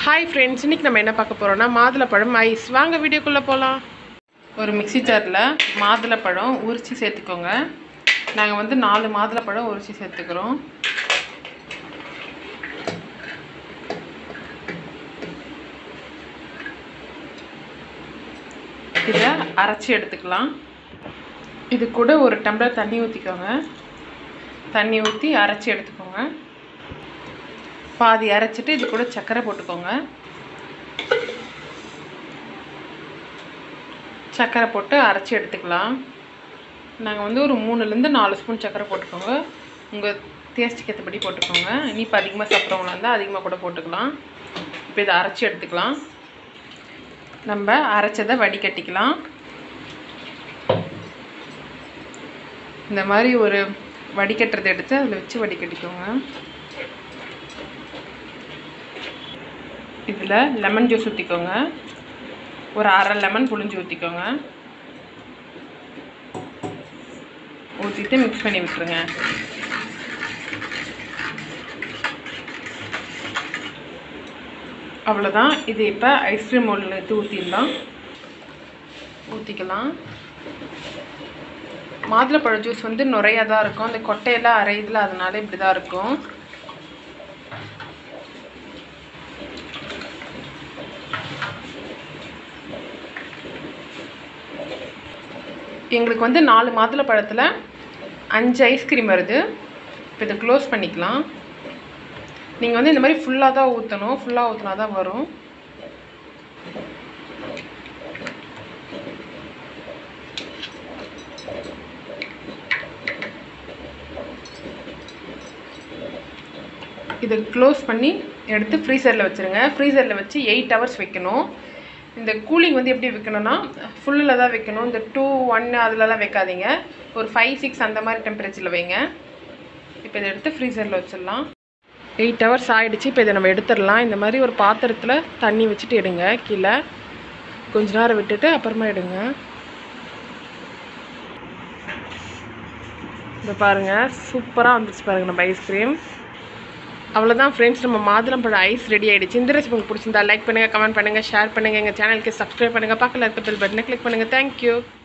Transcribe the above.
hi friends இன்றைக்கி நம்ம என்ன பார்க்க போகிறோம்னா மாதுளப்பழம் ஐஸ் வாங்க வீடியோக்குள்ளே போகலாம் ஒரு மிக்ஸி ஜாரில் மாதுளப்பழம் உரித்து சேர்த்துக்கோங்க நாங்கள் வந்து நாலு மாதுளப்பழம் உரித்து சேர்த்துக்கிறோம் இதை அரைச்சி எடுத்துக்கலாம் இது கூட ஒரு டம்ளர் தண்ணி ஊற்றிக்கோங்க தண்ணி ஊற்றி அரைச்சி எடுத்துக்கோங்க பாதி அரைச்சிட்டு இது கூட சர்க்கரை போட்டுக்கோங்க சர்க்கரை போட்டு அரைச்சி எடுத்துக்கலாம் நாங்கள் வந்து ஒரு மூணுலேருந்து நாலு ஸ்பூன் சர்க்கரை போட்டுக்கோங்க உங்கள் டேஸ்ட்டுக்கு ஏற்றபடி போட்டுக்கோங்க இனிப்பு அதிகமாக சாப்பிட்றவங்களா இருந்தால் அதிகமாக கூட போட்டுக்கலாம் இப்போ இதை அரைச்சி எடுத்துக்கலாம் நம்ம அரைச்சதை வடிகட்டிக்கலாம் இந்த மாதிரி ஒரு வடிகட்டுறதை எடுத்து அதில் வச்சு வடிகட்டிக்கோங்க இதில் லெமன் ஜூஸ் ஊற்றிக்கோங்க ஒரு அரை லெமன் புழிஞ்சு ஊற்றிக்கோங்க ஊற்றிட்டு மிக்ஸ் பண்ணி விட்டுருங்க அவ்வளோதான் இது இப்போ ஐஸ்கிரீம் மோல்டில் எடுத்து ஊற்றிடலாம் ஊற்றிக்கலாம் மாதுளப்பழ ஜூஸ் வந்து நுரையா தான் இருக்கும் அந்த கொட்டையெல்லாம் அரையுதுல அதனால இப்படி தான் இருக்கும் எங்களுக்கு வந்து நாலு மாதுளை பழத்தில் அஞ்சு ஐஸ்கிரீம் வருது இப்போ இதை க்ளோஸ் பண்ணிக்கலாம் நீங்கள் வந்து இந்த மாதிரி ஃபுல்லாக தான் ஊற்றணும் ஃபுல்லாக ஊற்றினா தான் வரும் இதை க்ளோஸ் பண்ணி எடுத்து ஃப்ரீசரில் வச்சுருங்க ஃப்ரீசரில் வச்சு எயிட் ஹவர்ஸ் வைக்கணும் இந்த கூலிங் வந்து எப்படி வைக்கணும்னா ஃபுல்லில் தான் வைக்கணும் இந்த டூ ஒன் அதிலலாம் வைக்காதீங்க ஒரு ஃபைவ் சிக்ஸ் அந்த மாதிரி டெம்பரேச்சரில் வைங்க இப்போ இதை எடுத்து ஃப்ரீசரில் வச்சிடலாம் எயிட் ஹவர்ஸ் ஆகிடுச்சு இப்போ இதை நம்ம எடுத்துடலாம் இந்த மாதிரி ஒரு பாத்திரத்தில் தண்ணி வச்சுட்டு எடுங்க கீழே கொஞ்ச நேரம் விட்டுட்டு அப்புறமா எடுங்க இப்போ பாருங்கள் சூப்பராக வந்துச்சு பாருங்கள் நம்ம ஐஸ்கிரீம் அவ்வளோதான் ஃப்ரெண்ட்ஸ் நம்ம மாதுளம்பழம் ஐஸ் ரெடி ஆகிடுச்சு இந்த ரெசிபி உங்களுக்கு பிடிச்சிருந்தா லைக் பண்ணுங்கள் கமெண்ட் பண்ணுங்கள் ஷேர் பண்ணுங்கள் எங்கள் சேனலுக்கு சப்ஸ்கிரைப் பண்ணுங்கள் பக்கத்தில் இருக்க பெல் பட்டனை கிளிக் பண்ணுங்கள் தேங்க்யூ